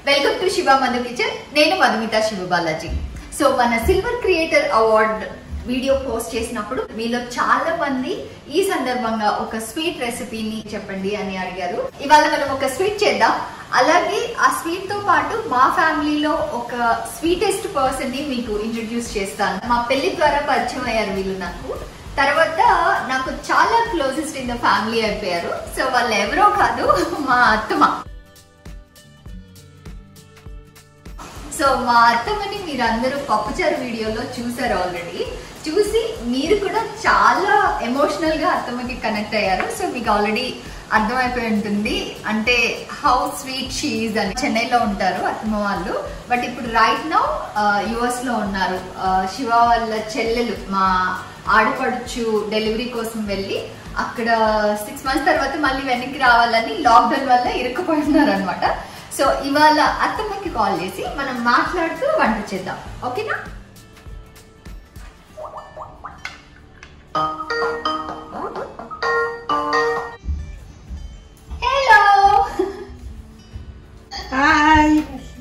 Welcome to Shiva Madhu kitchen నేను Madhumitha Shiva Balaji so మన silver creator award video post చేసినప్పుడు మీలో చాలా మంది ఈ సందర్భంగా ఒక స్వీట్ రెసిపీని చెప్పండి అని అడిగారు ఇవాళ మనం ఒక స్వీట్ చేద్దాం అలాగే ఆ స్వీట్ తో పాటు మా ఫ్యామిలీలో ఒక స్వీటెస్ట్ పర్సన్ ని మీకు ఇంట్రడ్యూస్ చేస్తాను మా పెళ్లి ద్వారా పరిచయం అయ్యారు వీళ్ళు నాకు తర్వాత నాకు చాలా క్లోజెస్ట్ ఇన్ ద ఫ్యామిలీ అయిపోయారు సో వాళ్ళు ఎవరో కాదు మా అత్తమ్మ సో మా అత్తమ్మని మీరు అందరూ పప్పుచారు వీడియోలో చూసారు ఆల్రెడీ చూసి మీరు కూడా చాలా ఎమోషనల్ గా అత్తమ్మకి కనెక్ట్ అయ్యారు సో మీకు ఆల్రెడీ అర్థమైపోయి ఉంటుంది అంటే హౌ స్వీట్ షీజ్ అని చెన్నైలో ఉంటారు అత్తమ్మ వాళ్ళు బట్ ఇప్పుడు రైట్ నౌ యుఎస్ లో ఉన్నారు ఆ, శివ వాళ్ళ చెల్లెలు మా ఆడపడుచు డెలివరీ కోసం వెళ్ళి అక్కడ సిక్స్ మంత్స్ తర్వాత మళ్ళీ వెనక్కి రావాలని లాక్డౌన్ వల్ల ఇరుక్కుపోతున్నారు అనమాట సో ఇవాళ అత్తమ్మకి కాల్ చేసి మనం మాట్లాడుతూ వంట చేద్దాం ఓకేనా హలో హాయ్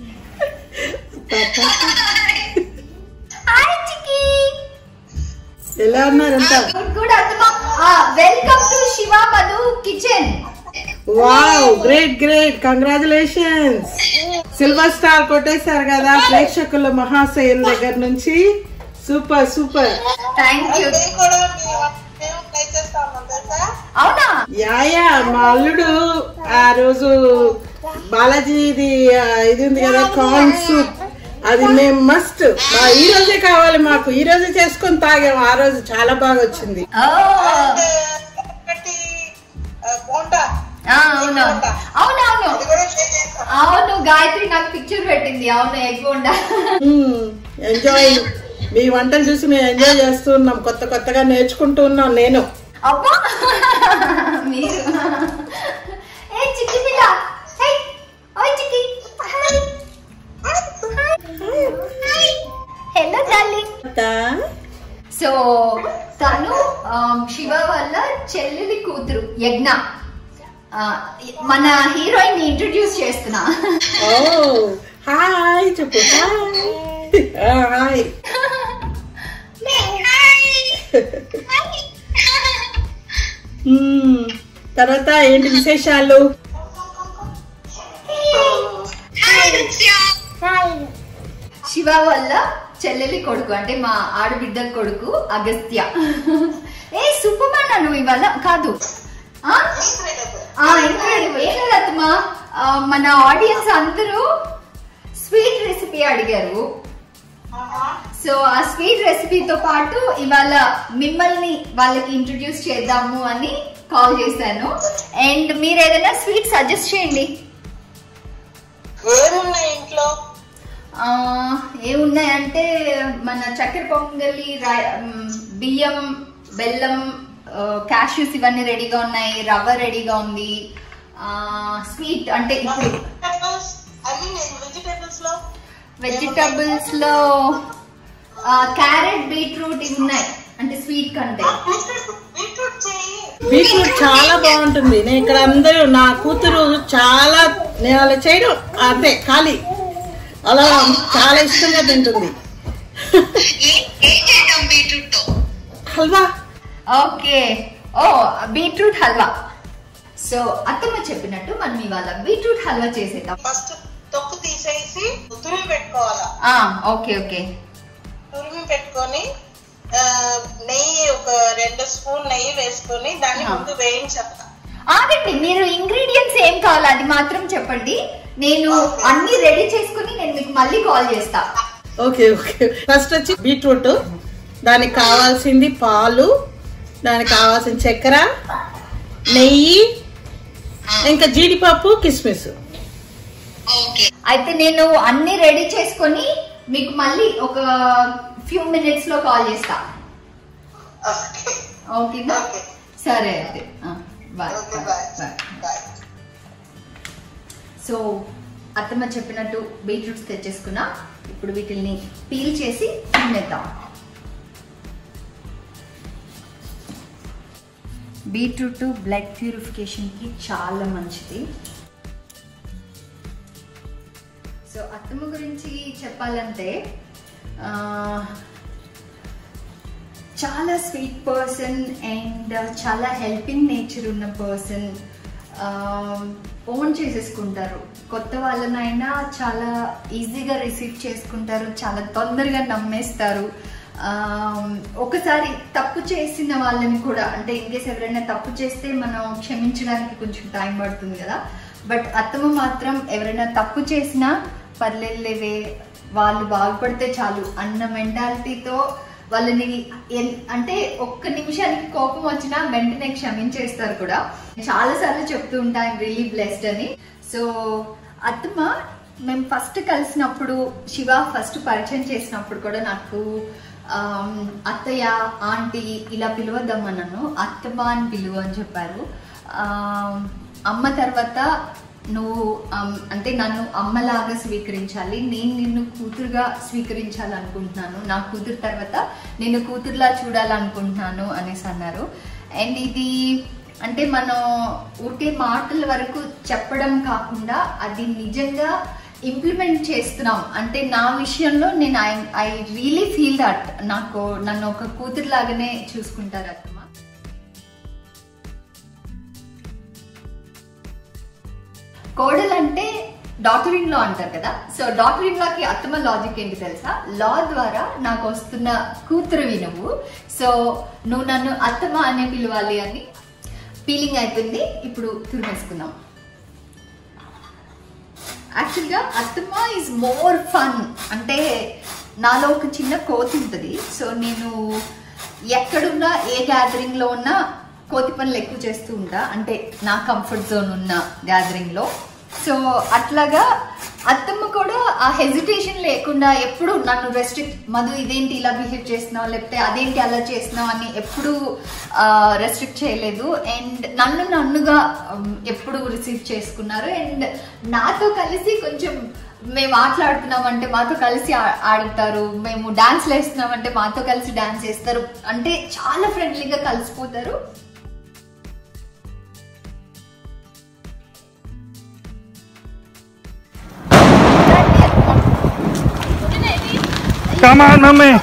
హాయ్ చికి ఎలా ఉన్నారంతా గుడ్ గుడ్ అత్తమ్మ welcome to Shiva Madhu kitchen wow great great congratulations silver star కొట్టేశారు కదా ప్రేక్షకుల మహాశయం దగ్గర నుంచి సూపర్ సూపర్ థ్యాంక్ యూ మేము కూడా మేము మేము ట్రై చేస్తాము తెలుసా అవునా యాయా మా అల్లుడు ఆ రోజు బాలాజీది ఆ, ఇది ఉంది కదా కార్న్ సూప్ అది మేము మస్ట్ మా ఈ రోజే కావాలి మాకు ఈ రోజే చేసుకొని తాగాము ఆ రోజు చాలా బాగా వచ్చింది ఓ అంటే ఒకటి ఆ, బోండా ఆ, అవును అవునవును అది కూడా ట్రై చేస్తాం అవును గాయత్రి నాకు పిక్చర్ పెట్టింది అవును ఎగ్ ఉండా ఎంజాయ్ మీ వంటలు చూసి మేము ఎంజాయ్ చేస్తూ ఉన్నాం కొత్త కొత్తగా నేర్చుకుంటూ ఉన్నాం నేను అబ్బా మీరు ఏ చిక్కి పిల్ల హే ఓయ్ చిక్కి హాయ్ హలో డార్లింగ్ సో తను ఆమ్, శివ వాళ్ళ చెల్లెలి కూతురు యజ్ఞ ఆ, మన హీరోయిన్ ని ఇంట్రడ్యూస్ చేస్తున్నా ఓ హాయ్ చెప్పు హాయ్ ఆ, హాయ్ మ్మ్. తర్వాత ఏంటి విశేషాలు శివ వల్ల చెల్లెలి కొడుకు అంటే మా ఆడబిడ్డ కొడుకు అగస్త్య ఏ సూపర్ మ్యాన్ నువ్వు ఇవాళ కాదు ఆ? ఆ, incredible. ఏం లేదు అత్తమ్మా, ఆ, మన ఆడియన్స్ అందరూ స్వీట్ రెసిపీ అడిగారు సో ఆ స్వీట్ రెసిపీతో పాటు ఇవాళ మిమ్మల్ని వాళ్ళకి ఇంట్రడ్యూస్ చేద్దాము అని కాల్ చేశాను అండ్ మీరు ఏదైనా స్వీట్ సజెస్ట్ చేయండి ఏమున్నాయి ఇంట్లో ఆ, ఏమున్నాయంటే మన చక్కెర పొంగలి రా- మ్, బియ్యం బెల్లం క్యాష్యూస్ ఇవన్నీ రెడీగా ఉన్నాయి రవ్వ రెడీగా ఉంది ఆ, స్వీట్ అంటే ఇప్పుడు వెజిటేబుల్స్ అన్ని వెజిటేబుల్స్ లో వెజిటబుల్స్ లో ఆ, క్యారెట్ బీట్రూట్ ఇవి ఉన్నాయి అంటే స్వీట్ కంటే బీట్రూట్ బీట్రూట్ చేయి బీట్రూట్ చాలా బాగుంటుంది నేను ఇక్కడ అందరూ నా కూతురు చాలా నేను అలా చేయడం అంతే ఖాళీ అలా చాలా ఇష్టంగా తింటుంది హల్వా ఓకే ఓ బీట్రూట్ హల్వా సో అత్తమ్మ చెప్పినట్టు మనం ఇవాళ బీట్రూట్ హల్వా చేసేద్దాం ఫస్ట్ తొక్కు తీసేసి తురిమి పెట్టుకోవాలా ఆ, ఓకే ఓకే తురిమి పెట్టుకొని ఆ, నెయ్యి ఒక రెండు స్పూన్ నెయ్యి వేసుకొని దాన్ని ఆ. ముందు వేయించాలి ఆగండి మీరు ఇంగ్రీడియంట్స్ ఏం కావాలి అది మాత్రం చెప్పండి నేను అన్ని రెడీ చేసుకుని నేను మీకు మళ్ళీ కాల్ చేస్తా ఓకే ఓకే ఫస్ట్ వచ్చి బీట్రూట్ దానికి కావాల్సింది పాలు దానికి కావాల్సిన చక్కెర నెయ్యి ఇంకా జీడిపప్పు కిస్మిస్ అయితే నేను అన్ని రెడీ చేసుకొని మీకు మళ్ళీ ఒక ఫ్యూ మినిట్స్ లో కాల్ చేస్తా ఓకే ఓకేనా ఓకే సరే అయితే bye okay bye bye bye bye so అత్తమ్మ చెప్పినట్టు బీట్రూట్స్ తెచ్చేసుకున్నా ఇప్పుడు వీటిల్ని పీల్ చేసి తినేద్దాం బీట్రూట్ బ్లడ్ ప్యూరిఫికేషన్కి చాలా మంచిది సో అత్తమ్మ గురించి చెప్పాలంటే ఆ, చాలా స్వీట్ పర్సన్ అండ్ చాలా హెల్పింగ్ నేచర్ ఉన్న పర్సన్ ఓన్ చేసేసుకుంటారు కొత్త వాళ్ళనైనా చాలా ఈజీగా రిసీవ్ చేసుకుంటారు చాలా తొందరగా నమ్మేస్తారు Um, ఒకసారి తప్పు చేసిన వాళ్ళని కూడా అంటే ఇంకేస్ ఎవరైనా తప్పు చేస్తే మనం క్షమించడానికి కొంచెం టైం పడుతుంది కదా బట్ అత్తమ్మ మాత్రం ఎవరైనా తప్పు చేసినా పర్లేదులేవే వాళ్ళు బాగుపడితే చాలు అన్న మెంటాలిటీతో వాళ్ళని ఎన్- అంటే ఒక్క నిమిషానికి కోపం వచ్చినా వెంటనే క్షమించేస్తారు కూడా చాలా సార్లు చెప్తూ ఉంటా రియలీ బ్లెస్డ్ అని సో అత్తమ్మ మేము ఫస్ట్ కలిసినప్పుడు శివ ఫస్ట్ పరిచయం చేసినప్పుడు కూడా నాకు ఆమ్, అత్తయ్య ఆంటీ ఇలా పిలవద్దామా నన్ను అత్తమ్మ అని పిలువు అని చెప్పారు ఆమ్, అమ్మ తర్వాత నువ్వు అమ్, అంటే నన్ను అమ్మలాగా స్వీకరించాలి నేను నిన్ను కూతురుగా స్వీకరించాలనుకుంటున్నాను నా కూతురు తర్వాత నిన్ను కూతురులా చూడాలనుకుంటున్నాను అనేసి అన్నారు అండ్ ఇది అంటే మనం ఊరికే మాటల వరకు చెప్పడం కాకుండా అది నిజంగా ఇంప్లిమెంట్ చేస్తున్నాం అంటే నా విషయంలో నేను I I really feel that నాకు నన్ను ఒక కూతురు లాగానే చూసుకుంటారు అత్తమ్మ కోడలు అంటే డాక్టర్ ఇన్ లా అంటారు కదా సో డాక్టర్ ఇన్ లాకి అత్తమ్మ లాజిక్ ఏంటి తెలుసా లా ద్వారా నాకు వస్తున్న కూతురువి నువ్వు సో నువ్వు నన్ను అత్తమ్మ అనే పిలవాలి అని ఫీలింగ్ అయిపోయింది ఇప్పుడు తురిమేసుకుందాం యాక్చువల్గా అత్తమ్మ ఈజ్ మోర్ ఫన్ అంటే నాలో ఒక చిన్న కోతి ఉంటుంది సో నేను ఎక్కడున్నా ఏ గ్యాదరింగ్ లో ఉన్నా కోతి పనులు ఎక్కువ చేస్తూ ఉంటా అంటే నా కంఫర్ట్ జోన్ ఉన్న గ్యాదరింగ్ లో సో అట్లాగా అత్తమ్మ కూడా ఆ హెజిటేషన్ లేకుండా ఎప్పుడు నన్ను రెస్ట్రిక్ట్ మధు ఇదేంటి ఇలా బిహేవ్ చేస్తున్నావు లేకపోతే అదేంటి అలా చేస్తున్నావు అని ఎప్పుడు రెస్ట్రిక్ట్ చేయలేదు అండ్ నన్ను నన్నుగా um, ఎప్పుడు రిసీవ్ చేసుకున్నారు అండ్ నాతో కలిసి కొంచెం మేము ఆటలాడుతున్నామంటే మాతో కలిసి ఆ- ఆడుతారు మేము డాన్స్ వేస్తున్నామంటే మాతో కలిసి డాన్స్ చేస్తారు అంటే చాలా ఫ్రెండ్లీగా కలిసిపోతారు Come on, mami.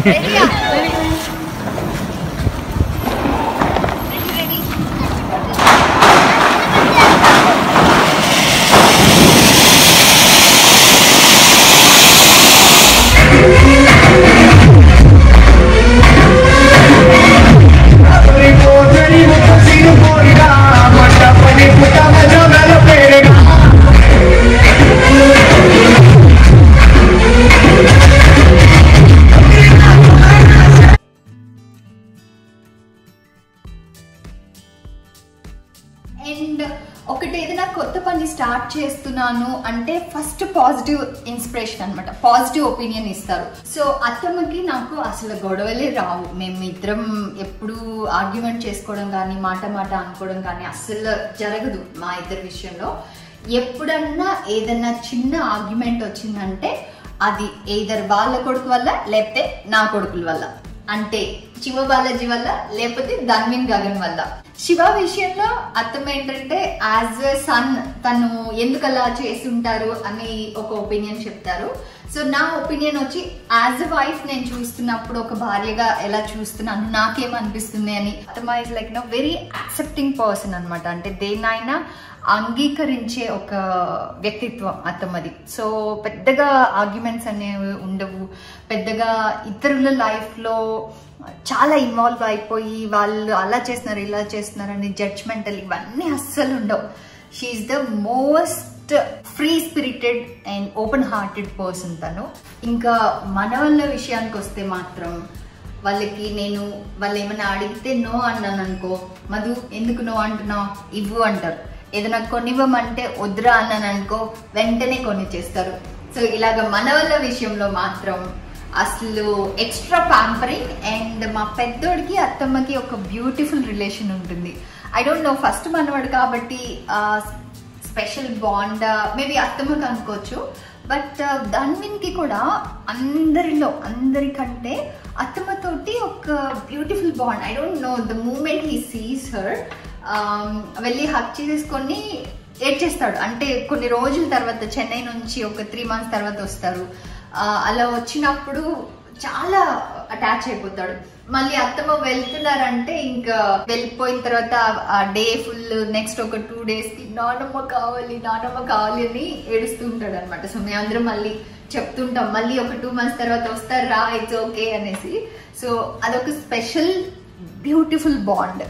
అండ్ ఒకటి ఏదైనా కొత్త పని స్టార్ట్ చేస్తున్నాను అంటే ఫస్ట్ పాజిటివ్ ఇన్స్పిరేషన్ అన్నమాట పాజిటివ్ ఒపీనియన్ ఇస్తారు సో అత్తమ్మకి నాకు అసలు గొడవలే రావు మేము ఇద్దరం ఎప్పుడు ఆర్గ్యుమెంట్ చేసుకోవడం కానీ మాట మాట అనుకోవడం కానీ అస్సలు జరగదు మా ఇద్దరి విషయంలో ఎప్పుడన్నా ఏదన్నా చిన్న ఆర్గ్యుమెంట్ వచ్చిందంటే అది ఏదర్ వాళ్ళ కొడుకు వల్ల లేకపోతే నా కొడుకుల వల్ల అంటే శివ బాలాజీ వల్ల లేకపోతే ధన్విన్ గగన్ వల్ల శివ విషయంలో అర్థం ఏంటంటే యాజ్ ఎ సన్ తను ఎందుకు అలా చేసి ఉంటారు అని ఒక ఒపీనియన్ చెప్తారు సో నా ఒపీనియన్ వచ్చి యాజ్ ఎ వైఫ్ నేను చూస్తున్నప్పుడు ఒక భార్యగా ఎలా చూస్తున్నాను నాకేమనిపిస్తుంది అని అత్తమ్మ is like no very accepting person అనమాట అంటే దేన్నైనా అంగీకరించే ఒక వ్యక్తిత్వం అత్తమ్మది సో పెద్దగా ఆర్గ్యుమెంట్స్ అనేవి ఉండవు పెద్దగా ఇతరుల లైఫ్లో చాలా ఇన్వాల్వ్ అయిపోయి వాళ్ళు అలా చేస్తున్నారు ఇలా చేస్తున్నారు అని జడ్జ్మెంటల్ ఇవన్నీ అస్సలు ఉండవు she is the most free spirited and open hearted person తను ఇంకా మన వాళ్ళ విషయానికి వస్తే మాత్రం వాళ్ళకి నేను వాళ్ళు ఏమైనా అడిగితే నో అన్నాను అనుకో మధు ఎందుకు నో అంటున్నావు ఇవ్వు అంటారు ఏదైనా కొనివ్వమంటే వద్దురా అన్నాను అనుకో వెంటనే కొనిచ్చేస్తారు సో ఇలాగ మన వాళ్ళ విషయంలో మాత్రం అసలు ఎక్స్ట్రా ప్యాంపరింగ్ అండ్ మా పెద్దోడికి అత్తమ్మకి ఒక బ్యూటిఫుల్ రిలేషన్ ఉంటుంది ఐ డోంట్ నో ఫస్ట్ మనవాడు కాబట్టి స్పెషల్ బాండ్ మేబీ అత్తమ్మకి అనుకోవచ్చు బట్ ధన్విన్కి కూడా అందరిలో అందరికంటే అత్తమ్మతోటి ఒక beautiful bond I don't know the moment he sees her వెళ్ళి హక్ చేసేసుకొని ఏడ్చేస్తాడు అంటే కొన్ని రోజుల తర్వాత చెన్నై నుంచి ఒక త్రీ మంత్స్ తర్వాత వస్తారు ఆ, అలా వచ్చినప్పుడు చాలా అటాచ్ అయిపోతాడు మళ్ళీ అత్తమ్మ వెళ్తున్నారంటే ఇంకా వెళ్ళిపోయిన తర్వాత ఆ డే ఫుల్ నెక్స్ట్ ఒక టూ డేస్ కి నానమ్మ కావాలి నానమ్మ కావాలి అని ఏడుస్తుంటాడు అనమాట సో మేమందరం మళ్ళీ చెప్తుంటాం మళ్ళీ ఒక టూ మంత్స్ తర్వాత వస్తారు రా ఇట్స్ ఓకే అనేసి సో అదొక స్పెషల్ బ్యూటిఫుల్ బాండ్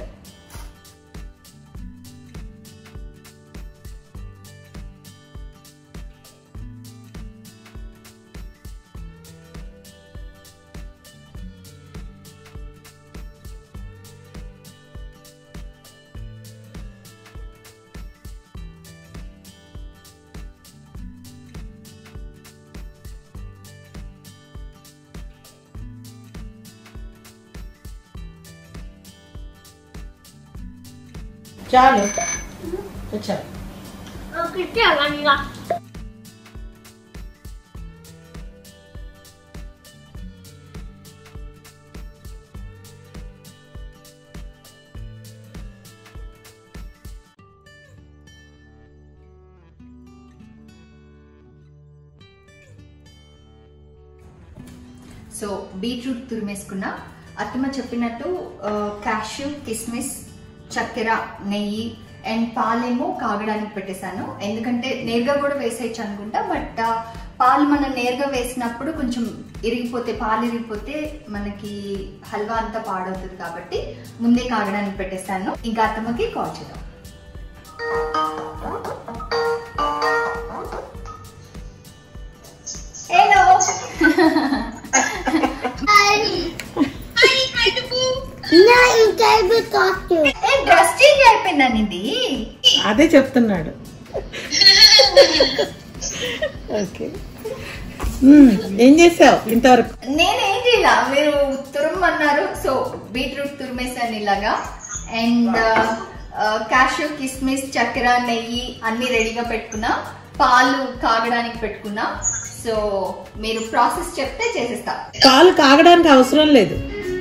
చాలు వచ్చావు ఒకటి అలాగా సో బీట్రూట్ తురిమేసుకున్న అత్తమ్మ చెప్పినట్టు క్యాష్యూ కిస్మిస్ చక్కెర నెయ్యి అండ్ పాలేమో కాగడానికి పెట్టేశాను ఎందుకంటే నేరుగా కూడా వేసేయచ్చు అనుకుంటా బట్ పాలు మనం నేరుగా వేసినప్పుడు కొంచెం ఇరిగిపోతే పాలు ఇరిగిపోతే మనకి హల్వా అంతా పాడవుతుంది కాబట్టి ముందే కాగడానికి పెట్టేశాను ఇంకా అత్తమ్మకి కాల్ చేద్దాం హలో నా interview talk to a dress change అయిపోయిందని ఇది అదే చెప్తున్నాడు ఓకే మ్మ్. ఏం చేసావు ఇంతవరకు నేనేం చేయాల మీరు తురుమన్నారు సో బీట్రూట్ తురిమేసాను ఇలాగా అండ్ క్యాషు కిస్మిస్ చక్కెర నెయ్యి అన్ని రెడీగా పెట్టుకున్నా పాలు కాగడానికి పెట్టుకున్నా సో మీరు ప్రాసెస్ చెప్తే చేసేస్తా పాలు కాగడానికి అవసరం లేదు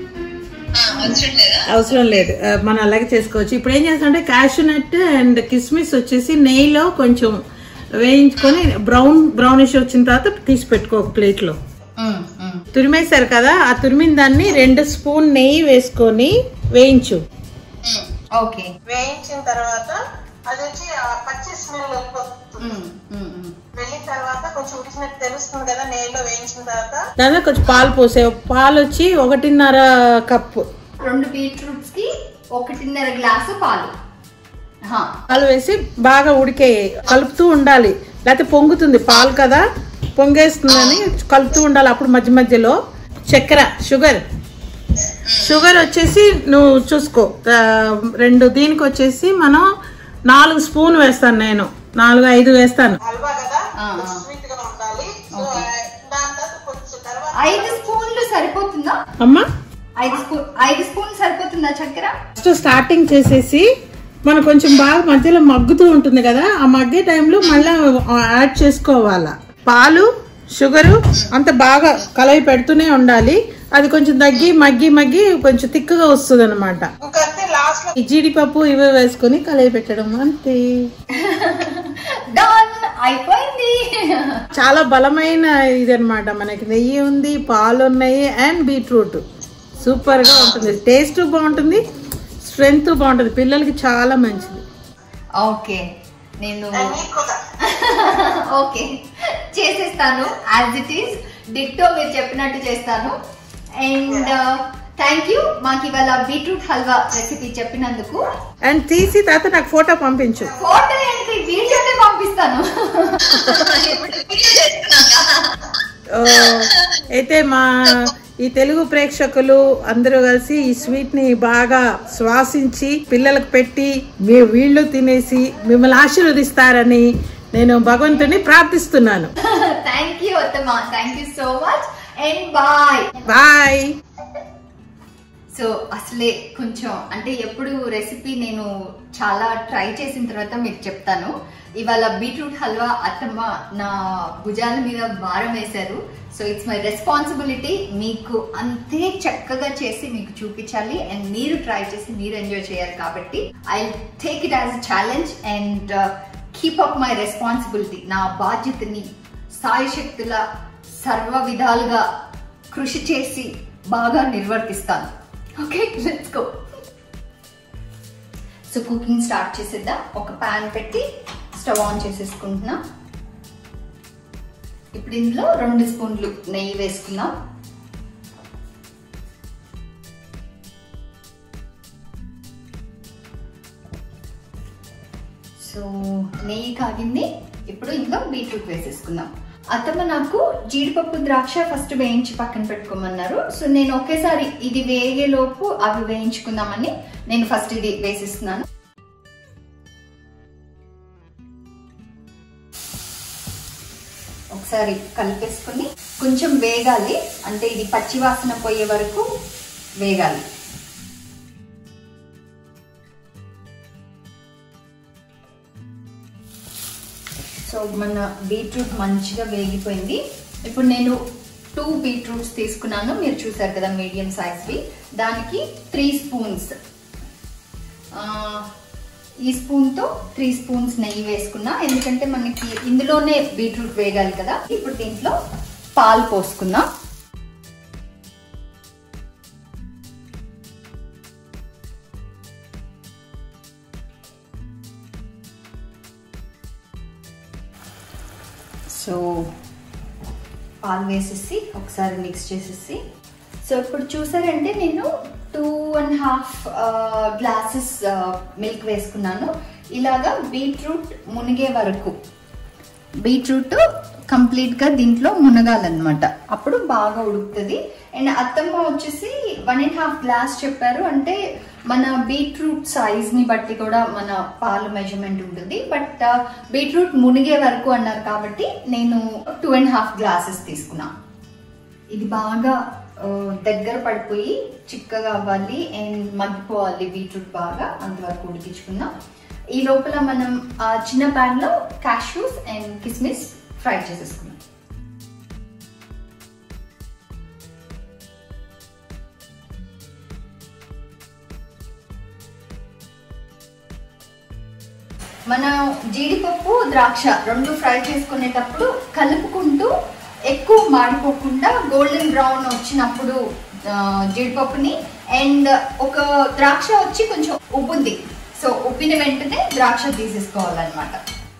అవసరం లేదు ఆ, మనం అలాగే చేసుకోవచ్చు ఇప్పుడు ఏం చేస్తామంటే క్యాషూ నట్ అండ్ కిస్మిస్ వచ్చేసి నెయ్యిలో కొంచెం వేయించుకొని బ్రౌన్ బ్రౌనిష్ వచ్చిన తర్వాత తీసి పెట్టుకో ఒక ప్లేట్ లో మ్మ్, మ్మ్. తురిమేశారు కదా ఆ తురిమిన దాన్ని రెండు స్పూన్ నెయ్యి వేసుకొని వేయించు ఓకే వేయించిన తర్వాత అది వచ్చి ఆ పచ్చి స్మెల్ వెళ్ళిపోతుంది మ్మ్, మ్మ్, మ్మ్. వెళ్ళిన తర్వాత కొంచెం ఉడికినట్టు తెలుస్తుంది కదా నెయ్యిలో వేయించిన తర్వాత దాంట్లో కొంచెం పాలు పోసే పాలు వచ్చి ఒకటిన్నర కప్పు రెండు బీట్రూట్స్ కి ఒకటిన్నర గ్లాసు పాలు హా, పాలు వేసి బాగా ఉడికే కలుపుతూ ఉండాలి లేకపోతే పొంగుతుంది పాలు కదా పొంగేస్తుందని కలుపుతూ ఉండాలి అప్పుడు మధ్య మధ్యలో చక్కెర షుగర్ షుగర్ వచ్చేసి నువ్వు చూసుకో ఆ, రెండు దీనికి వచ్చేసి మనం నాలుగు స్పూన్ వేస్తాను నేను నాలుగు ఐదు వేస్తాను హల్వా కదా ఆ, ఆ. స్వీట్ గా ఉండాలి సో దాని తర్వాత కొంచెం తర్వాత ఐదు స్పూన్లు సరిపోతుందా అమ్మా ఐదు స్పూన్ ఐదు స్పూన్ సరిపోతుందా చక్కెర ఫస్ట్ స్టార్టింగ్ చేసేసి మనం కొంచెం బాగా మధ్యలో మగ్గుతూ ఉంటుంది కదా ఆ మగ్గే టైంలో మళ్ళీ యాడ్ చేసుకోవాలా పాలు షుగరు అంత బాగా కలయి పెడుతూనే ఉండాలి అది కొంచెం తగ్గి మగ్గి మగ్గి కొంచెం తిక్కుగా వస్తుంది అనమాట ఇంకంతే లాస్ట్ లో ఈ జీడిపప్పు ఇవి వేసుకొని కలయి పెట్టడం అంతే డన్ అయిపోయింది చాలా బలమైన ఇది అనమాట మనకి నెయ్యి ఉంది పాలు ఉన్నాయి అండ్ బీట్రూట్ సూపర్ గా ఉంటుంది టేస్ట్ బాగుంటుంది స్ట్రెంగ్త్ బాగుంటుంది పిల్లలకి చాలా మంచిది ఓకే నేను మీకు కూడా ఓకే చేసేస్తాను యాజ్ ఇట్ ఈస్ డిట్టో మీరు చెప్పినట్టు చేస్తాను అండ్ థ్యాంక్ యూ మాకు ఇవాళ బీట్రూట్ హల్వా రెసిపీ చెప్పినందుకు అండ్ తీసి తర్వాత నాకు ఫోటో పంపించు ఫోటో ఏంటి వీడియోనే పంపిస్తాను ఓ, అయితే మా ఈ తెలుగు ప్రేక్షకులు అందరూ కలిసి ఈ స్వీట్ ని బాగా శ్వాసించి పిల్లలకు పెట్టి మీ- వీళ్ళు తినేసి మిమ్మల్ని ఆశీర్వదిస్తారని నేను భగవంతుని ప్రార్థిస్తున్నాను థ్యాంక్ యూ ఉత్తమ thank you so much and bye bye so అసలే కొంచెం అంటే ఎప్పుడు రెసిపీ నేను చాలా ట్రై చేసిన తర్వాత మీకు చెప్తాను ఇవాళ బీట్రూట్ హల్వా అత్తమ్మ నా భుజాల మీద భారం వేశారు సో ఇట్స్ మై రెస్పాన్సిబిలిటీ మీకు అంతే చక్కగా చేసి మీకు చూపించాలి అండ్ మీరు ట్రై చేసి మీరు ఎంజాయ్ చేయాలి కాబట్టి I take it as a challenge and keep up my responsibility నా బాధ్యతని సాయశక్తుల సర్వ విధాలుగా కృషి చేసి బాగా నిర్వర్తిస్తాను okay let's go so cooking start చేసేద్దాం ఒక ప్యాన్ పెట్టి స్టవ్ ఆన్ చేసేసుకుంటున్నా ఇప్పుడు ఇందులో రెండు స్పూన్లు నెయ్యి వేసుకుందాం సో నెయ్యి కాగింది ఇప్పుడు ఇందులో బీట్రూట్ వేసేసుకుందాం అత్తమ్మ నాకు జీడిపప్పు ద్రాక్ష ఫస్ట్ వేయించి పక్కన పెట్టుకోమన్నారు సో నేను ఒకేసారి ఇది వేగేలోపు అవి వేయించుకుందామని నేను ఫస్ట్ ఇది వేసిస్తున్నాను ఒకసారి కలిపేసుకుని కొంచెం వేగాలి అంటే ఇది పచ్చి వాసన పోయే వరకు వేగాలి సో మన బీట్రూట్ మంచిగా వేగిపోయింది ఇప్పుడు నేను టూ బీట్రూట్స్ తీసుకున్నాను మీరు చూసారు కదా మీడియం సైజ్వి దానికి త్రీ స్పూన్స్ ఈ స్పూన్తో త్రీ స్పూన్స్ నెయ్యి వేసుకున్నా ఎందుకంటే మనకి ఇందులోనే బీట్రూట్ వేగాలి కదా ఇప్పుడు దీంట్లో పాలు పోసుకుందాం సో పాలు వేసేసి ఒకసారి మిక్స్ చేసేసి సో ఇప్పుడు చూసారంటే నేను two and half glasses milk వేసుకున్నాను ఇలాగా బీట్రూట్ మునిగే వరకు బీట్రూట్ కంప్లీట్గా దీంట్లో మునగాలన్నమాట అప్పుడు బాగా ఉడుకుతుంది అండ్ అత్తమ్మ వచ్చేసి వన్ అండ్ హాఫ్ గ్లాస్ చెప్పారు అంటే మన బీట్రూట్ సైజ్ ని బట్టి కూడా మన పాలు మెజర్మెంట్ ఉంటుంది బట్ బీట్రూట్ మునిగే వరకు అన్నారు కాబట్టి నేను టూ అండ్ హాఫ్ గ్లాసెస్ తీసుకున్నా ఇది బాగా ఆ, దగ్గర పడిపోయి చిక్కగా అవ్వాలి అండ్ మగ్గిపోవాలి బీట్రూట్ బాగా అంతవరకు ఉడికించుకుందాం ఈ లోపల మనం ఆ చిన్న pan లో కాష్యూస్ అండ్ కిస్మిస్ ఫ్రై చేసేసుకుందాం మన జీడిపప్పు ద్రాక్ష రెండు ఫ్రై చేసుకునేటప్పుడు కలుపుకుంటూ ఎక్కువ మాడిపోకుండా గోల్డెన్ బ్రౌన్ వచ్చినప్పుడు ఆ, జీడిపప్పుని అండ్ ఒక ద్రాక్ష వచ్చి కొంచెం ఉబ్బుంది సో ఉబ్బిన వెంటనే ద్రాక్ష తీసేసుకోవాలన్నమాట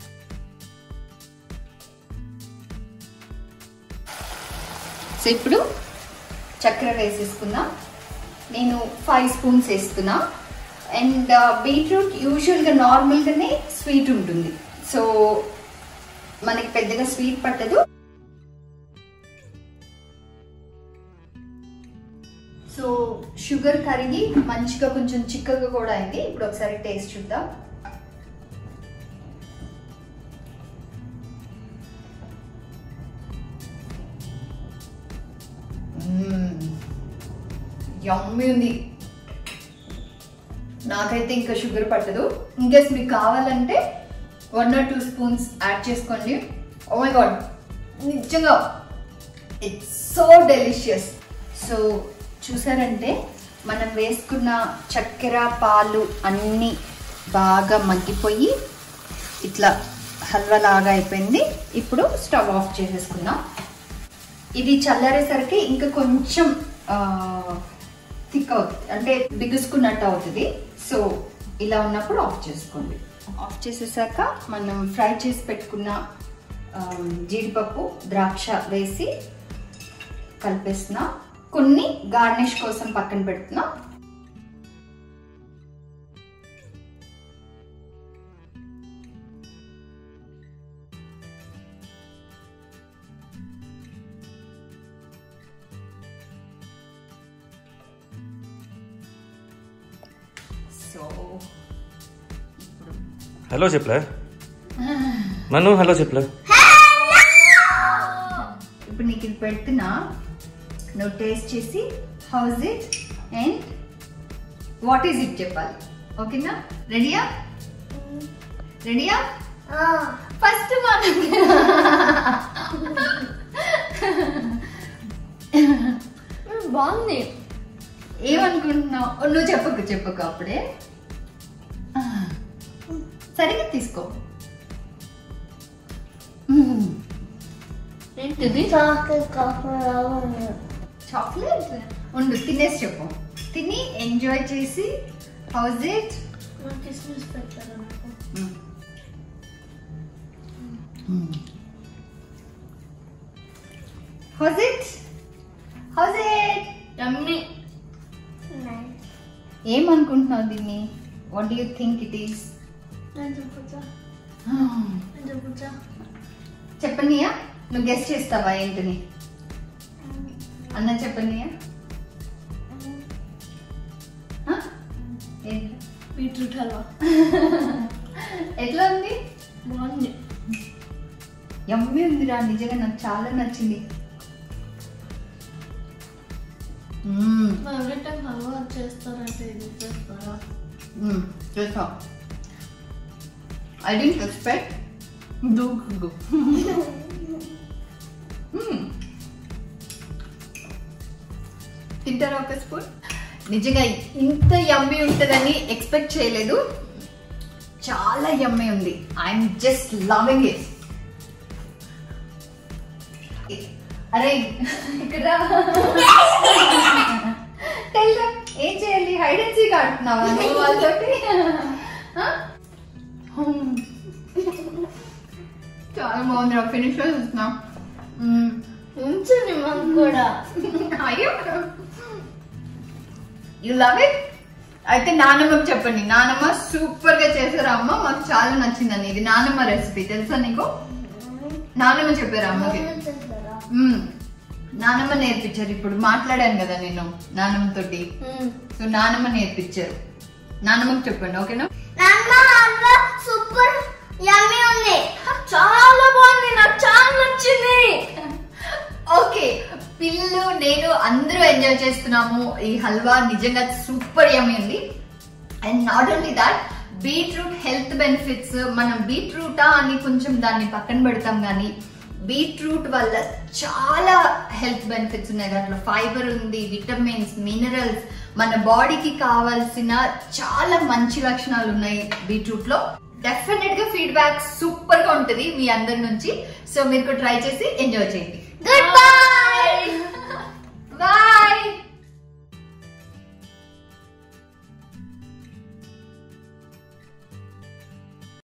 సో ఇప్పుడు చక్కెర వేసేసుకుందాం నేను ఫైవ్ స్పూన్స్ వేస్తున్నా అండ్ బీట్రూట్ యూజువల్గా నార్మల్గానే స్వీట్ ఉంటుంది సో మనకి పెద్దగా స్వీట్ పట్టదు సో షుగర్ కరిగి మంచిగా కొంచెం చిక్కగా కూడా అయింది ఇప్పుడు ఒకసారి టేస్ట్ చూద్దాం యమ్మీ ఉంది నాకైతే ఇంకా షుగర్ పట్టదు ఇంకేస్ మీకు కావాలంటే one or two spoons add చేసుకోండి ఓ మై గాడ్ నిజంగా ఇట్స్ సో డెలిషియస్ సో చూసారంటే మనం వేసుకున్న చక్కెర పాలు అన్నీ బాగా మగ్గిపోయి ఇట్లా హల్వా లాగా అయిపోయింది ఇప్పుడు స్టవ్ ఆఫ్ చేసేసుకుందాం ఇది చల్లారేసరికి ఇంకా కొంచెం థిక్ అవుతుంది అంటే బిగుసుకున్నట్టు అవుతుంది సో ఇలా ఉన్నప్పుడు ఆఫ్ చేసుకోండి ఆఫ్ చేసేసాక మనం ఫ్రై చేసి పెట్టుకున్న ఆ, జీడిపప్పు ద్రాక్ష వేసి కలిపేస్తున్నా కొన్ని గార్నిష్ కోసం పక్కన పెడుతున్నా సో ఇప్పుడు హలో చెప్పలే మను హలో చెప్పలే ఇప్పుడు నీకు ఇది పెడుతున్నా నువ్వు టేస్ట్ చేసి how's it and what is it చెప్పాలి ఓకేనా రెడీయా రెడీయా ఫస్ట్ మనం బాగుంది ఏమనుకుంటున్నావు నువ్వు చెప్పకు చెప్పకు అప్పుడే సరిగ్గా తీసుకో ఏంటిది చాక్లెట్ ఉండు తినేసి చెప్పు తిని ఎంజాయ్ చేసి హౌస్ ఇట్ కిస్మిస్ పెట్టారు నాకు how's it how's it yummy ఏమనుకుంటున్నావు దీన్ని what do you think it is నేను చెప్పచ్చా నేను చెప్పచ్చా చెప్పనియా నువ్వు గెస్ట్ చేస్తావా ఏంటిని అన్న చెప్పనియా ఆ? ఏంటి? బీట్రూట్ హల్వా ఎట్లా ఉంది బాగుంది యమ్మీ ఉందిరా నిజంగా నాకు చాలా నచ్చింది మ్మ్. ఎవ్రీ టైం హల్వా చేస్తారంటే ఇది చేస్తారా మ్మ్. చేస్తాం ఐ డెంట్ ఎక్స్పెక్ట్ దూకు తింటారా ఒక స్పూన్ నిజంగా ఇంత యమ్మీ ఉంటుందని ఎక్స్పెక్ట్ చేయలేదు చాలా యమ్మీ ఉంది ఐఎమ్ జస్ట్ లవింగ్ ఇట్ అరే ఇక్కడ Tell them, ఏం చేయాలి హైడ్ అండ్ సీక్ ఆడుతున్నావా నువ్వు వాళ్ళతోటి ఆ? చాలా బాగుంది రా ఫినిష్ చేస్తున్నా ఉంచండి మాకు కూడా అయ్యో యు లవ్ ఇట్ అయితే నానమ్మకి చెప్పండి నానమ్మ సూపర్ గా చేశారు అమ్మ మాకు చాలా నచ్చిందని ఇది నానమ్మ రెసిపీ తెలుసా నీకు నానమ్మ చెప్పారు అమ్మకి చేస్తారా మ్మ్. నానమ్మ నేర్పించారు ఇప్పుడు మాట్లాడాను కదా నేను నానమ్మ తోటి సో నానమ్మ నేర్పించారు నానమ్మకి చెప్పండి ఓకేనా నాన్న హల్వా సూపర్ యమ్మీ ఉంది చాలా బాగుంది నాకు చాలా నచ్చింది ఓకే పిల్లలు నేను అందరూ ఎంజాయ్ చేస్తున్నాము ఈ హల్వా నిజంగా సూపర్ యమ్మీ ఉంది and not only that beetroot health benefits మనం బీట్రూటా అని కొంచెం దాన్ని పక్కన పెడతాం కానీ బీట్రూట్ వల్ల చాలా హెల్త్ బెనిఫిట్స్ ఉన్నాయి దాంట్లో ఫైబర్ ఉంది విటమిన్స్ మినరల్స్ మన బాడీకి కావాల్సిన చాలా మంచి లక్షణాలు ఉన్నాయి బీట్రూట్ లో డెఫినెట్ గా ఫీడ్బ్యాక్ సూపర్ గా ఉంటుంది మీ అందరి నుంచి సో మీరు ట్రై చేసి ఎంజాయ్ చేయండి గుడ్ బై